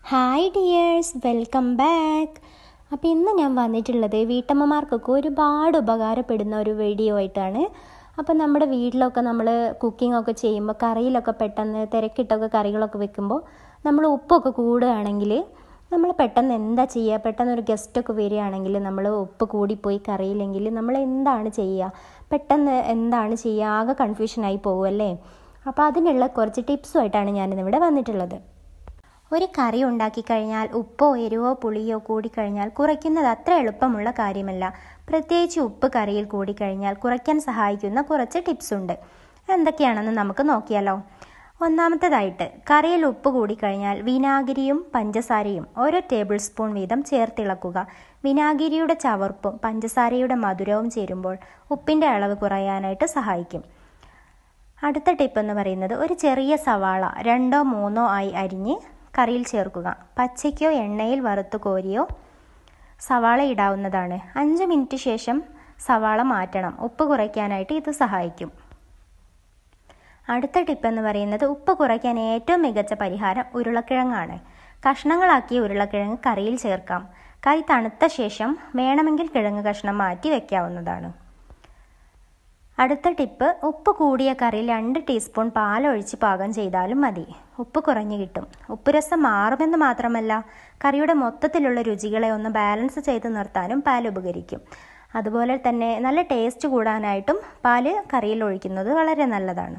hi dears welcome back അപ്പോൾ ഇന്ന് ഞാൻ വന്നിട്ടുള്ളത് വീട്ടമ്മമാർക്കൊക്കെ ഒരുപാട് ഉപകാരപ്പെടുന്ന ഒരു വീഡിയോ ആയിട്ടാണ് അപ്പോൾ നമ്മുടെ വീട്ടിലൊക്കെ നമ്മൾ കുക്കിംഗ് ഒക്കെ ചെയ്യുമ്പോൾ കറിയിലൊക്കെ പെട്ടെന്ന് തിരക്കിട്ടൊക്കെ കറികളൊക്കെ വെക്കുമ്പോൾ നമ്മൾ ഉപ്പൊക്കെ കൂടുകയാണെങ്കിൽ നമ്മൾ പെട്ടെന്ന് എന്താ ചെയ്യുക പെട്ടെന്ന് ഒരു ഗസ്റ്റൊക്കെ വരികയാണെങ്കിൽ നമ്മൾ ഉപ്പ് കൂടിപ്പോയി കറിയില്ലെങ്കിൽ നമ്മൾ എന്താണ് ചെയ്യുക പെട്ടെന്ന് എന്താണ് ചെയ്യുക ആകെ കൺഫ്യൂഷനായി പോകുമല്ലേ അപ്പോൾ അതിനുള്ള കുറച്ച് ടിപ്സുമായിട്ടാണ് ഞാനിന്നിവിടെ വന്നിട്ടുള്ളത് ഒരു കറി ഉണ്ടാക്കി കഴിഞ്ഞാൽ ഉപ്പോ എരിവോ പുളിയോ കൂടിക്കഴിഞ്ഞാൽ കുറയ്ക്കുന്നത് അത്ര എളുപ്പമുള്ള കാര്യമല്ല പ്രത്യേകിച്ച് ഉപ്പ് കറിയിൽ കൂടിക്കഴിഞ്ഞാൽ കുറയ്ക്കാൻ സഹായിക്കുന്ന കുറച്ച് ടിപ്സ് ഉണ്ട് എന്തൊക്കെയാണെന്ന് നമുക്ക് നോക്കിയാലോ ഒന്നാമത്തേതായിട്ട് കറിയിൽ ഉപ്പ് കൂടിക്കഴിഞ്ഞാൽ വിനാഗിരിയും പഞ്ചസാരയും ഓരോ ടേബിൾ സ്പൂൺ വീതം ചേർത്തിളക്കുക വിനാഗിരിയുടെ ചവർപ്പും പഞ്ചസാരയുടെ മധുരവും ചേരുമ്പോൾ ഉപ്പിൻ്റെ അളവ് കുറയാനായിട്ട് സഹായിക്കും അടുത്ത ടിപ്പ് എന്ന് പറയുന്നത് ഒരു ചെറിയ സവാള രണ്ടോ മൂന്നോ ആയി അരിഞ്ഞ് കറിയിൽ ചേർക്കുക പച്ചയ്ക്കോ എണ്ണയിൽ വറുത്ത് കോരിയോ സവാള ഇടാവുന്നതാണ് അഞ്ച് മിനിറ്റ് ശേഷം സവാള മാറ്റണം ഉപ്പ് കുറയ്ക്കാനായിട്ട് ഇത് സഹായിക്കും അടുത്ത ടിപ്പ് എന്ന് പറയുന്നത് ഉപ്പ് കുറയ്ക്കാൻ ഏറ്റവും മികച്ച പരിഹാരം ഉരുളക്കിഴങ്ങാണ് കഷ്ണങ്ങളാക്കിയ ഉരുളക്കിഴങ്ങ് കറിയിൽ ചേർക്കാം കറി തണുത്ത ശേഷം വേണമെങ്കിൽ കിഴങ്ങ് കഷ്ണം മാറ്റി വയ്ക്കാവുന്നതാണ് അടുത്ത ടിപ്പ് ഉപ്പ് കൂടിയ കറിയിൽ രണ്ട് ടീസ്പൂൺ പാലൊഴിച്ച് പാകം ചെയ്താലും മതി ഉപ്പ് കുറഞ്ഞു കിട്ടും ഉപ്പ് രസം മാറുമെന്ന് മാത്രമല്ല കറിയുടെ മൊത്തത്തിലുള്ള രുചികളെ ഒന്ന് ബാലൻസ് ചെയ്ത് നിർത്താനും പാൽ ഉപകരിക്കും അതുപോലെ തന്നെ നല്ല ടേസ്റ്റ് കൂടാനായിട്ടും പാല് കറിയിൽ ഒഴിക്കുന്നത് വളരെ നല്ലതാണ്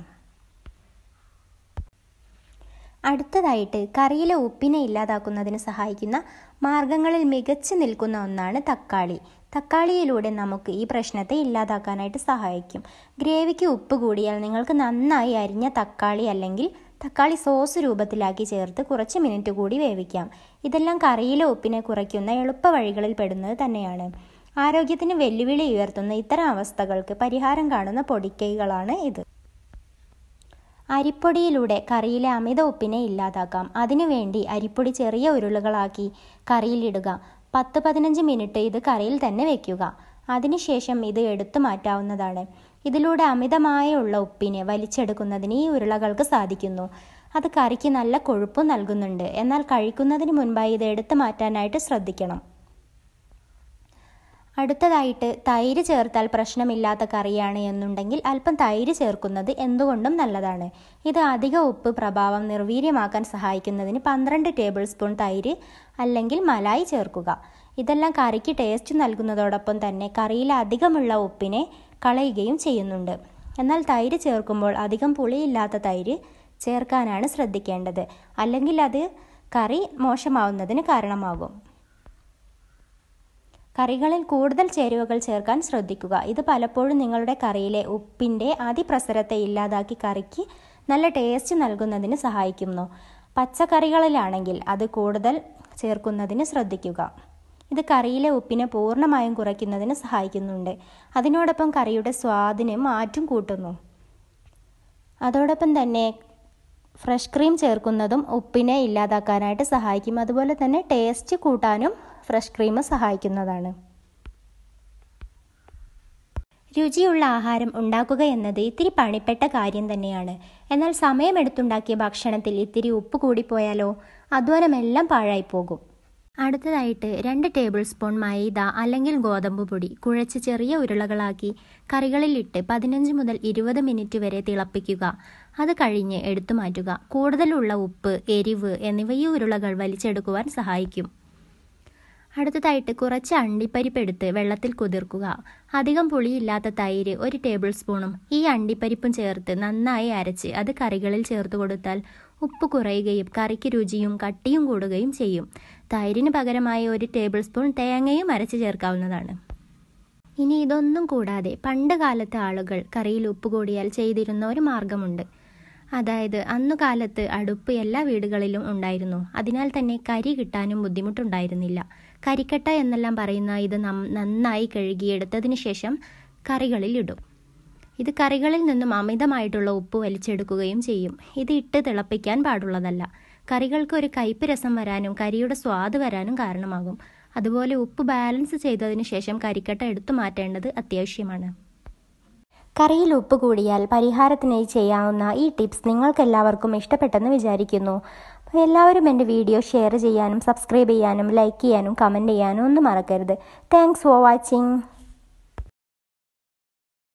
അടുത്തതായിട്ട് കറിയിലെ ഉപ്പിനെ ഇല്ലാതാക്കുന്നതിന് സഹായിക്കുന്ന മാർഗങ്ങളിൽ മികച്ചു നിൽക്കുന്ന ഒന്നാണ് തക്കാളി തക്കാളിയിലൂടെ നമുക്ക് ഈ പ്രശ്നത്തെ ഇല്ലാതാക്കാനായിട്ട് സഹായിക്കും ഗ്രേവിക്ക് ഉപ്പ് കൂടിയാൽ നിങ്ങൾക്ക് നന്നായി അരിഞ്ഞ തക്കാളി അല്ലെങ്കിൽ തക്കാളി സോസ് രൂപത്തിലാക്കി ചേർത്ത് കുറച്ച് മിനിറ്റ് കൂടി വേവിക്കാം ഇതെല്ലാം കറിയിലെ ഉപ്പിനെ കുറയ്ക്കുന്ന എളുപ്പ വഴികളിൽ പെടുന്നത് തന്നെയാണ് ആരോഗ്യത്തിന് വെല്ലുവിളി ഉയർത്തുന്ന ഇത്തരം അവസ്ഥകൾക്ക് പരിഹാരം കാണുന്ന പൊടിക്കൈകളാണ് ഇത് അരിപ്പൊടിയിലൂടെ കറിയിലെ അമിത ഉപ്പിനെ ഇല്ലാതാക്കാം അതിനുവേണ്ടി അരിപ്പൊടി ചെറിയ ഉരുളകളാക്കി കറിയിലിടുക പത്ത് പതിനഞ്ച് മിനിറ്റ് ഇത് കറിയിൽ തന്നെ വെക്കുക അതിനുശേഷം ഇത് എടുത്തു മാറ്റാവുന്നതാണ് ഇതിലൂടെ അമിതമായ ഉള്ള ഉപ്പിനെ വലിച്ചെടുക്കുന്നതിന് ഈ ഉരുളകൾക്ക് സാധിക്കുന്നു അത് കറിക്ക് നല്ല കൊഴുപ്പും നൽകുന്നുണ്ട് എന്നാൽ കഴിക്കുന്നതിന് മുൻപായി ഇത് എടുത്തു മാറ്റാനായിട്ട് ശ്രദ്ധിക്കണം അടുത്തതായിട്ട് തൈര് ചേർത്താൽ പ്രശ്നമില്ലാത്ത കറിയാണ് എന്നുണ്ടെങ്കിൽ അല്പം തൈര് ചേർക്കുന്നത് എന്തുകൊണ്ടും നല്ലതാണ് ഇത് അധിക ഉപ്പ് പ്രഭാവം നിർവീര്യമാക്കാൻ സഹായിക്കുന്നതിന് പന്ത്രണ്ട് ടേബിൾ സ്പൂൺ തൈര് അല്ലെങ്കിൽ മലായി ചേർക്കുക ഇതെല്ലാം കറിക്ക് ടേസ്റ്റ് നൽകുന്നതോടൊപ്പം തന്നെ കറിയിൽ അധികമുള്ള ഉപ്പിനെ കളയുകയും ചെയ്യുന്നുണ്ട് എന്നാൽ തൈര് ചേർക്കുമ്പോൾ അധികം പുളിയില്ലാത്ത തൈര് ചേർക്കാനാണ് ശ്രദ്ധിക്കേണ്ടത് അല്ലെങ്കിൽ അത് കറി മോശമാവുന്നതിന് കാരണമാകും കറികളിൽ കൂടുതൽ ചേരുവകൾ ചേർക്കാൻ ശ്രദ്ധിക്കുക ഇത് പലപ്പോഴും നിങ്ങളുടെ കറിയിലെ ഉപ്പിൻ്റെ അതിപ്രസരത്തെ ഇല്ലാതാക്കി കറിക്ക് നല്ല ടേസ്റ്റ് നൽകുന്നതിന് സഹായിക്കുന്നു പച്ചക്കറികളിലാണെങ്കിൽ അത് കൂടുതൽ ചേർക്കുന്നതിന് ശ്രദ്ധിക്കുക ഇത് കറിയിലെ ഉപ്പിനെ പൂർണ്ണമായും കുറയ്ക്കുന്നതിന് സഹായിക്കുന്നുണ്ട് അതിനോടൊപ്പം കറിയുടെ സ്വാദിന് മാറ്റം കൂട്ടുന്നു അതോടൊപ്പം തന്നെ ഫ്രഷ് ക്രീം ചേർക്കുന്നതും ഉപ്പിനെ ഇല്ലാതാക്കാനായിട്ട് സഹായിക്കും അതുപോലെ തന്നെ ടേസ്റ്റ് കൂട്ടാനും ഫ്രഷ് ക്രീം സഹായിക്കുന്നതാണ് രുചിയുള്ള ആഹാരം ഉണ്ടാക്കുക എന്നത് ഇത്തിരി പണിപ്പെട്ട കാര്യം തന്നെയാണ് എന്നാൽ സമയമെടുത്തുണ്ടാക്കിയ ഭക്ഷണത്തിൽ ഇത്തിരി ഉപ്പ് കൂടിപ്പോയാലോ അധ്വാനമെല്ലാം പാഴായി പോകും അടുത്തതായിട്ട് രണ്ട് ടേബിൾ സ്പൂൺ മൈദ അല്ലെങ്കിൽ ഗോതമ്പ് പൊടി കുഴച്ച് ചെറിയ ഉരുളകളാക്കി കറികളിലിട്ട് പതിനഞ്ച് മുതൽ ഇരുപത് മിനിറ്റ് വരെ തിളപ്പിക്കുക അത് കഴിഞ്ഞ് എടുത്തു മാറ്റുക കൂടുതലുള്ള ഉപ്പ് എരിവ് എന്നിവ ഈ ഉരുളകൾ വലിച്ചെടുക്കുവാൻ സഹായിക്കും അടുത്തതായിട്ട് കുറച്ച് അണ്ടിപ്പരിപ്പ് എടുത്ത് വെള്ളത്തിൽ കുതിർക്കുക അധികം പുളിയില്ലാത്ത തൈര് ഒരു ടേബിൾ സ്പൂണും ഈ അണ്ടിപ്പരിപ്പും ചേർത്ത് നന്നായി അരച്ച് അത് കറികളിൽ ചേർത്ത് കൊടുത്താൽ ഉപ്പ് കുറയുകയും കറിക്ക് രുചിയും കട്ടിയും കൂടുകയും ചെയ്യും തൈരിന് പകരമായി ഒരു ടേബിൾ സ്പൂൺ തേങ്ങയും അരച്ച് ചേർക്കാവുന്നതാണ് ഇനി ഇതൊന്നും കൂടാതെ പണ്ട് കാലത്തെ ആളുകൾ കറിയിൽ ഉപ്പ് കൂടിയാൽ ചെയ്തിരുന്ന ഒരു മാർഗമുണ്ട് അതായത് അന്നു കാലത്ത് അടുപ്പ് എല്ലാ വീടുകളിലും ഉണ്ടായിരുന്നു അതിനാൽ തന്നെ കരി കിട്ടാനും ബുദ്ധിമുട്ടുണ്ടായിരുന്നില്ല കരിക്കട്ട എന്നെല്ലാം പറയുന്ന ഇത് നന്നായി കഴുകിയെടുത്തതിന് ശേഷം കറികളിൽ ഇടും ഇത് കറികളിൽ നിന്നും അമിതമായിട്ടുള്ള ഉപ്പ് വലിച്ചെടുക്കുകയും ചെയ്യും ഇത് ഇട്ട് തിളപ്പിക്കാൻ പാടുള്ളതല്ല കറികൾക്ക് ഒരു കയ്പ് രസം വരാനും കരിയുടെ സ്വാദ് വരാനും കാരണമാകും അതുപോലെ ഉപ്പ് ബാലൻസ് ചെയ്തതിന് ശേഷം കരിക്കട്ട എടുത്തു മാറ്റേണ്ടത് അത്യാവശ്യമാണ് കറിയിൽ ഉപ്പ് കൂടിയാൽ പരിഹാരത്തിനായി ചെയ്യാവുന്ന ഈ ടിപ്സ് നിങ്ങൾക്കെല്ലാവർക്കും ഇഷ്ടപ്പെട്ടെന്ന് വിചാരിക്കുന്നു അപ്പോൾ എല്ലാവരും എൻ്റെ വീഡിയോ ഷെയർ ചെയ്യാനും സബ്സ്ക്രൈബ് ചെയ്യാനും ലൈക്ക് ചെയ്യാനും കമൻറ്റ് ചെയ്യാനും ഒന്നും മറക്കരുത് താങ്ക്സ് ഫോർ വാച്ചിങ്